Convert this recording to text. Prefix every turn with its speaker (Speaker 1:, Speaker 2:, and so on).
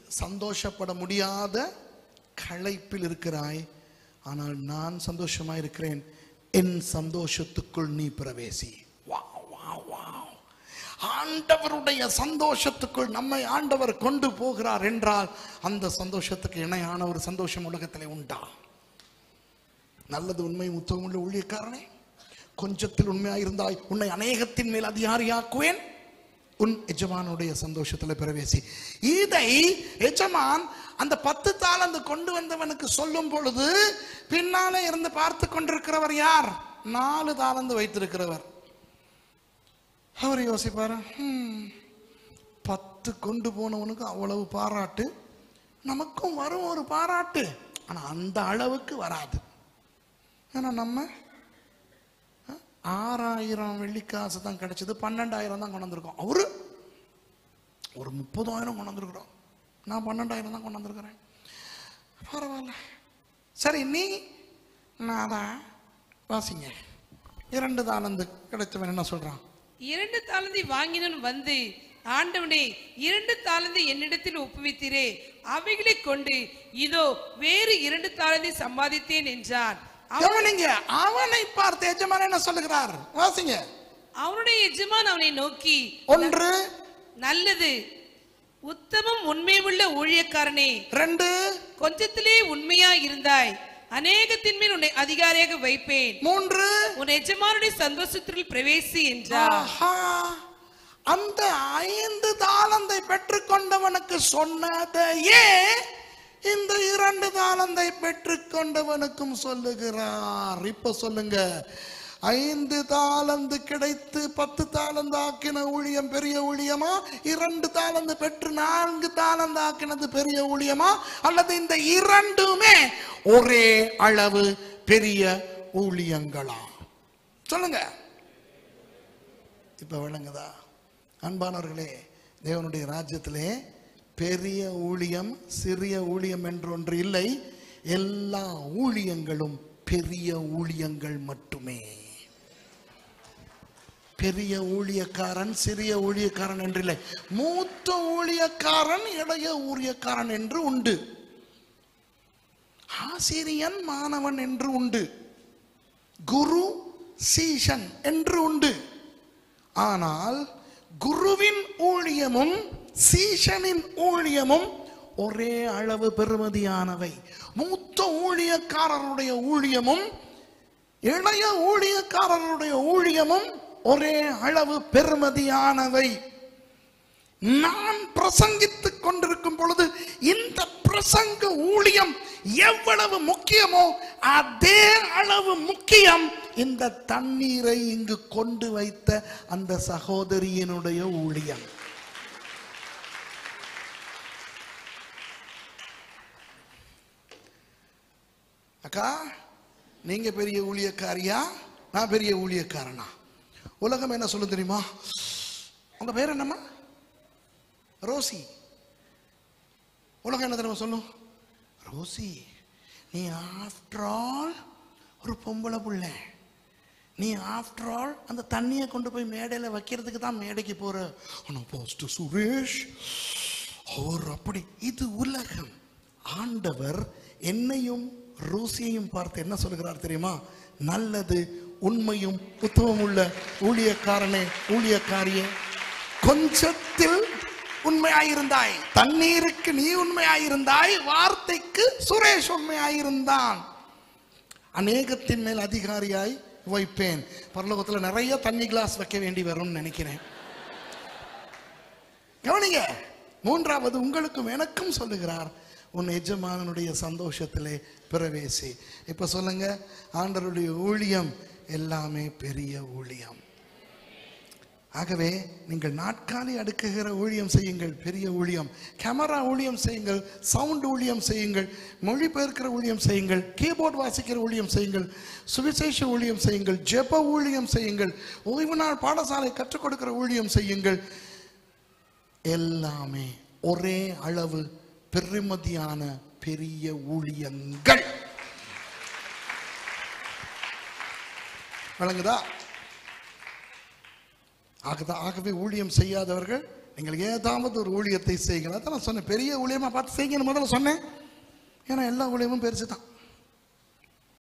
Speaker 1: சந்தோஷப்பட முடியாத களைப்பில் இருக்கிறாய் ஆனால் நான் சந்தோஷமா இருக்கிறேன் என் சந்தோஷத்துக்குள் நீ பிரவேசி வாவ், வாவ், வாவ். ஆண்டவருடைய சந்தோஷத்துக்குள் நம்மை ஆண்டவர் கொண்டு போகிறார் என்றால் அந்த சந்தோஷத்துக்கு இணையான ஒரு சந்தோஷம் உலகத்திலே உண்டா நல்லது உண்மை உள்ள ஊழியக்காரனே கொஞ்சத்தில் உண்மையாயிருந்தாய் உன்னை அநேகத்தின் மேல் அதிகாரியாக்குவேன் உன் எஜமானுடைய சந்தோஷத்துல பிரவேசி இதை எஜமான் அந்த பத்து தாளந்து கொண்டு வந்தவனுக்கு சொல்லும் பொழுது பின்னாலே இருந்து பார்த்து கொண்டிருக்கிறவர் யார் நாலு தாளந்து வைத்திருக்கிறவர் அவர் யோசிப்பாரு "ஹம், பத்து கொண்டு போனவனுக்கு அவ்வளவு பாராட்டு நமக்கும் வரும் ஒரு பாராட்டு ஆனா அந்த அளவுக்கு வராது ஏன்னா நம்ம அஹ், ஆறாயிரம் வெள்ளிக்காசு தான் கிடைச்சது பன்னெண்டாயிரம் தான் கொண்டு வந்திருக்கோம் அவரு ஒரு முப்பதாயிரம் கொண்டு வந்திருக்கிறோம் நான் பன்னெண்டாயிரம் தான் கொண்டு வந்திருக்கிறேன் பரவாயில்ல சரி நீ நான் அதான் வாசிங்க இரண்டு தானந்து கிடைத்தவன் என்ன சொல்றான்
Speaker 2: இரண்டு தாளந்தை வாங்கினவன் வந்து ஆண்டவனே இரண்டு தாளந்தை என்னிடத்தில் ஒப்புவித்தீரே அவைகளை கொண்டு இதோ வேறு இரண்டு தாளந்தை சம்பாதித்தேன் என்றான் அவ-
Speaker 1: கவனிங்க அவனை பார்த்து எஜமான் என்ன சொல்லுகிறார் வாசிங்க
Speaker 2: அவனுடைய எஜமான் அவனை நோக்கி
Speaker 1: ஒன்று
Speaker 2: நல்லது உத்தமம் உண்மையுள்ள ஊழியக்காரனே
Speaker 1: ரெண்டு
Speaker 2: கொஞ்சத்திலே உண்மையா இருந்தாய் அநேகத்தின் மேல் உன்னை அதிகாரியாக வைப்பேன்
Speaker 1: மூன்று
Speaker 2: உன் எஜமானுடைய சந்தோஷத்தில் பிரவேசி என்றார்
Speaker 1: ஆஹா. அந்த ஐந்து தாளந்தை பெற்றுக்கொண்டவனுக்கு சொன்னதையே இந்த இரண்டு தாளந்தை பெற்றுக்கொண்டவனுக்கும் சொல்லுகிறார் இப்ப சொல்லுங்க ஐந்து தாளந்து கிடைத்து பத்து தாளந்து ஆக்கின ஊழியம் பெரிய ஊழியமா இரண்டு தாளந்து பெற்று நான்கு தாளந்து ஆக்கினது பெரிய ஊழியமா அல்லது இந்த இரண்டுமே ஒரே அளவு பெரிய ஊழியங்களா சொல்லுங்க இப்ப விளங்குதா அன்பானவர்களே தேவனுடைய ராஜ்யத்திலே பெரிய ஊழியம் சிறிய ஊழியம் என்று ஒன்று இல்லை எல்லா ஊழியங்களும் பெரிய ஊழியங்கள் மட்டுமே பெரிய ஊழியக்காரன் சிறிய ஊழியக்காரன் என்று இல்லை மூத்த ஊழியக்காரன் இளைய ஊழியக்காரன் என்று உண்டு ஆசிரியன் மாணவன் என்று உண்டு குரு சீஷன் என்று உண்டு ஆனால் குருவின் ஊழியமும் சீஷனின் ஊழியமும் ஒரே அளவு பெறுமதியானவை மூத்த ஊழியக்காரருடைய ஊழியமும் இளைய ஊழியக்காரருடைய ஊழியமும் ஒரே அளவு பெறுமதியானவை நான் பிரசங்கித்துக் கொண்டிருக்கும் பொழுது இந்த பிரசங்க ஊழியம் எவ்வளவு முக்கியமோ அதே அளவு முக்கியம் இந்த தண்ணீரை இங்கு கொண்டு வைத்த அந்த சகோதரியினுடைய ஊழியம் அக்கா நீங்க பெரிய ஊழியக்காரியா நான் பெரிய ஊழியக்காரனா உலகம் என்ன சொல்லும் தெரியுமா உங்க பேர் என்னம்மா ரோசி உலகம் என்ன தெரியுமா சொல்லும் ரோசி நீ ஆஃப்டர் ஆல் ஒரு பொம்பளை புள்ள நீ ஆஃப்டர் ஆல் அந்த தண்ணியை கொண்டு போய் மேடையில் வைக்கிறதுக்கு தான் மேடைக்கு போற ஆனா பாஸ்டர் சுரேஷ் அவர் அப்படி இது உலகம் ஆண்டவர் என்னையும் ரோசியையும் பார்த்து என்ன சொல்கிறார் தெரியுமா நல்லது உண்மையும் உத்தமம் உள்ள ஊழியக்காரனே ஊழியக்காரியே கொஞ்சத்தில் உண்மையாயிருந்தாய் தண்ணீருக்கு நீ உண்மையாயிருந்தாய் வார்த்தைக்கு சுரேஷ் உண்மையாயிருந்தான் அநேகத்தின் மேல் அதிகாரியாய் வைப்பேன் பரலோகத்துல நிறைய தண்ணி கிளாஸ் வைக்க வேண்டி வரும்னு நினைக்கிறேன் கவனிங்க மூன்றாவது உங்களுக்கும் எனக்கும் சொல்லுகிறார் உன் எஜமானனுடைய சந்தோஷத்திலே பிரவேசி இப்ப சொல்லுங்க ஆண்டவருடைய ஊழியம் எல்லாமே பெரிய ஊழியம் ஆகவே நீங்கள் நாட்காலி அடுக்குகிற ஊழியம் செய்யுங்கள் பெரிய ஊழியம் கேமரா ஊழியம் செய்யுங்கள் சவுண்ட் ஊழியம் செய்யுங்கள் மொழிபெயர்க்கிற ஊழியம் செய்யுங்கள் கீபோர்ட் வாசிக்கிற ஊழியம் செய்யுங்கள் சுவிசேஷ ஊழியம் செய்யுங்கள் ஜெப ஊழியம் செய்யுங்கள் ஓய்வு நாள் பாடசாலை கற்றுக் கொடுக்கிற ஊழியம் செய்யுங்கள் எல்லாமே ஒரே அளவு பெருமதியான பெரிய ஊழியங்கள் வழங்குதா ஆகதா ஆகவே ஊழியம் செய்யாதவர்கள் நீங்கள் ஏதாவது ஒரு ஊழியத்தை செய்யுங்கள் அதான் நான் சொன்னேன் பெரிய ஊழியமாக பார்த்து செய்யுங்கன்னு முதல்ல சொன்னேன் ஏன்னா எல்லா ஊழியமும் பெருசு தான்